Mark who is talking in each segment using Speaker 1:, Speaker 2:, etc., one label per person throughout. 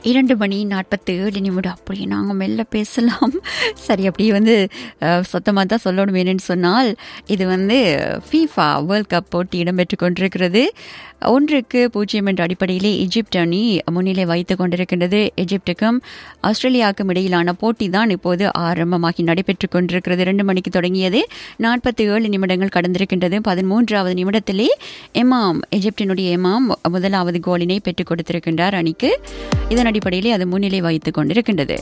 Speaker 1: இரண்டு மணி நாற்பத்தி ஏழு நிமிடம் அப்படி நாங்கள் மெல்ல பேசலாம் சரி அப்படி வந்து சத்தமாக தான் சொல்லணும் என்னன்னு சொன்னால் இது வந்து ஃபீஃபா வேர்ல்ட் கப் போட்டி இடம்பெற்று கொண்டிருக்கிறது ஒன்றுக்கு பூஜ்ஜியம் என்ற அடிப்படையிலே எஜிப்ட் அணி முன்னிலை வைத்துக் கொண்டிருக்கின்றது எஜிப்டுக்கும் ஆஸ்திரேலியாவுக்கும் இடையிலான போட்டி தான் இப்போது ஆரம்பமாகி நடைபெற்றுக் கொண்டிருக்கிறது இரண்டு மணிக்கு தொடங்கியது நாற்பத்தி ஏழு நிமிடங்கள் கடந்திருக்கின்றது பதிமூன்றாவது நிமிடத்திலே எமாம் எஜிப்டினுடைய எமாம் முதலாவது கோலினை பெற்றுக் கொடுத்திருக்கின்றார் அணிக்கு இதன் அடிப்படையிலே அது முன்னிலை வைத்துக் கொண்டிருக்கின்றது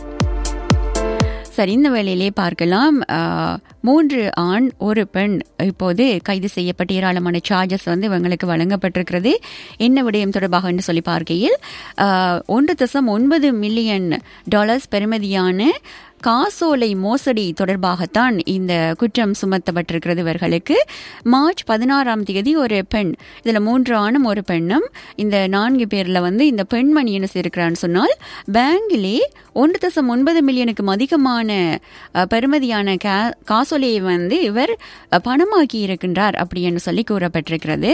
Speaker 1: சரி இந்த வேளையிலே பார்க்கலாம் மூன்று ஆண் ஒரு பெண் இப்போது கைது செய்யப்பட்ட ஏராளமான சார்ஜஸ் வந்து இவங்களுக்கு வழங்கப்பட்டிருக்கிறது என்ன விடயம் தொடர்பாக என்று சொல்லி பார்க்கையில் ஒன்று தசம் ஒன்பது மில்லியன் டாலர்ஸ் பெறுமதியான காசோலை மோசடி தொடர்பாகத்தான் இந்த குற்றம் சுமத்தப்பட்டிருக்கிறது இவர்களுக்கு மார்ச் பதினாறாம் தேதி ஒரு பெண் இதில் மூன்று ஆணும் ஒரு பெண்ணும் இந்த நான்கு பேரில் வந்து இந்த பெண்மணி என்ன செய்யிருக்கிறான்னு சொன்னால் பேங்கிலே ஒன்று தசம் ஒன்பது மில்லியனுக்கும் அதிகமான பெறுமதியான கா காசோலையை வந்து இவர் பணமாக்கி இருக்கின்றார் அப்படின்னு சொல்லி கூறப்பட்டிருக்கிறது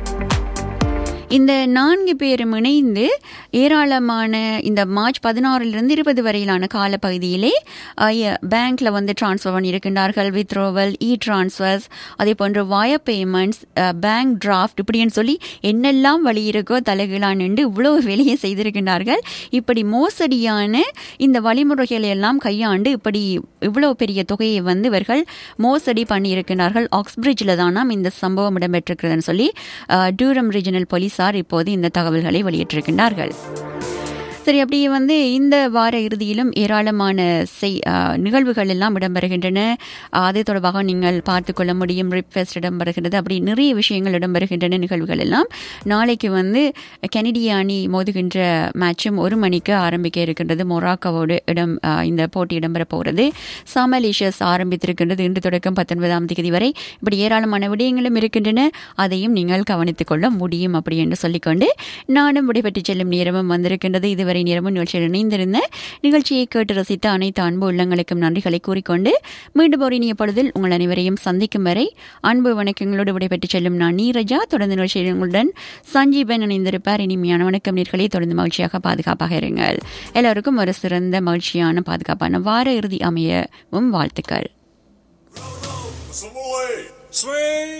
Speaker 1: இந்த நான்கு பேரும் இணைந்து ஏராளமான இந்த மார்ச் பதினாறிலிருந்து இருபது வரையிலான காலப்பகுதியிலே பேங்க்ல வந்து டிரான்ஸ்ஃபர் பண்ணியிருக்கின்றார்கள் வித்ரோவல் இ டிரான்ஸ்ஃபர்ஸ் அதே போன்று வய பேமெண்ட்ஸ் பேங்க் டிராஃப்ட் இப்படின்னு சொல்லி என்னெல்லாம் வழி இருக்கோ தலைகளான் என்று இவ்வளவு வேலையை செய்திருக்கின்றார்கள் இப்படி மோசடியான இந்த வழிமுறைகளை எல்லாம் கையாண்டு இப்படி இவ்வளவு பெரிய தொகையை வந்து இவர்கள் மோசடி பண்ணியிருக்கிறார்கள் ஆக்ஸ்பிரிட்ஜில் தானாம் இந்த சம்பவம் இடம்பெற்றிருக்கிறதுன்னு சொல்லி டூரம் ரீஜனல் போலீஸ் போலீசார் இப்போது இந்த தகவல்களை வெளியிட்டிருக்கின்றார்கள் சரி அப்படியே வந்து இந்த வார இறுதியிலும் ஏராளமான செய் நிகழ்வுகள் எல்லாம் இடம்பெறுகின்றன அது தொடர்பாக நீங்கள் பார்த்து கொள்ள முடியும் ரிப் ஃபெஸ்ட் இடம்பெறுகிறது அப்படி நிறைய விஷயங்கள் இடம்பெறுகின்றன நிகழ்வுகள் எல்லாம் நாளைக்கு வந்து கெனடிய அணி மோதுகின்ற மேட்சும் ஒரு மணிக்கு ஆரம்பிக்க இருக்கின்றது மொராக்கோவோடு இடம் இந்த போட்டி இடம்பெற போகிறது சமலேஷியஸ் ஆரம்பித்திருக்கின்றது இன்று தொடக்கம் பத்தொன்பதாம் தேதி வரை இப்படி ஏராளமான விடயங்களும் இருக்கின்றன அதையும் நீங்கள் கவனித்துக் கொள்ள முடியும் அப்படி என்று சொல்லிக்கொண்டு நானும் விடைபெற்று செல்லும் நேரமும் வந்திருக்கின்றது இதுவரை வரை நேரமும் நிகழ்ச்சியில் இணைந்திருந்த நிகழ்ச்சியை கேட்டு ரசித்த அனைத்து அன்பு உள்ளங்களுக்கும் நன்றிகளை கூறிக்கொண்டு மீண்டும் ஒரு இனிய பொழுதில் உங்கள் அனைவரையும் சந்திக்கும் வரை அன்பு வணக்கங்களோடு விடைபெற்று செல்லும் நான் நீரஜா தொடர்ந்து நிகழ்ச்சியில் உங்களுடன் சஞ்சீபன் இணைந்திருப்பார் இனிமையான வணக்கம் நீர்களை தொடர்ந்து மகிழ்ச்சியாக பாதுகாப்பாக இருங்கள் எல்லோருக்கும் ஒரு சிறந்த மகிழ்ச்சியான பாதுகாப்பான வார இறுதி அமையவும் வாழ்த்துக்கள்
Speaker 2: Swing!